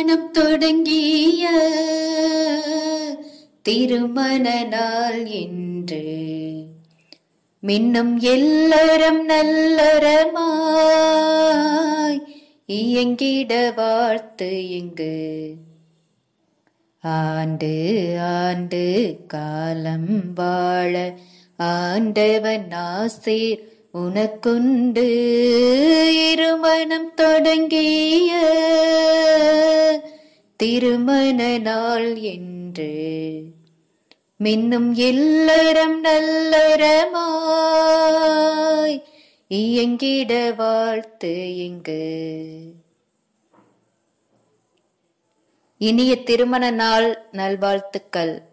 திருமணம் தொடங்கிய திருமண நாள் என்று மின்னும் எல்லோரும் நல்லறமாய் இயங்கிட வாழ்த்து இங்கு ஆண்டு ஆண்டு காலம் வாழ ஆண்டவன் ஆசீர் உனக்குண்டு இருமணம் தொடங்கிய திருமண நாள் என்று மின்னும் இல்லறம் நல்லறமாய் இயங்கிட வாழ்த்து இங்கு இனிய திருமண நாள் நல்வாழ்த்துக்கள்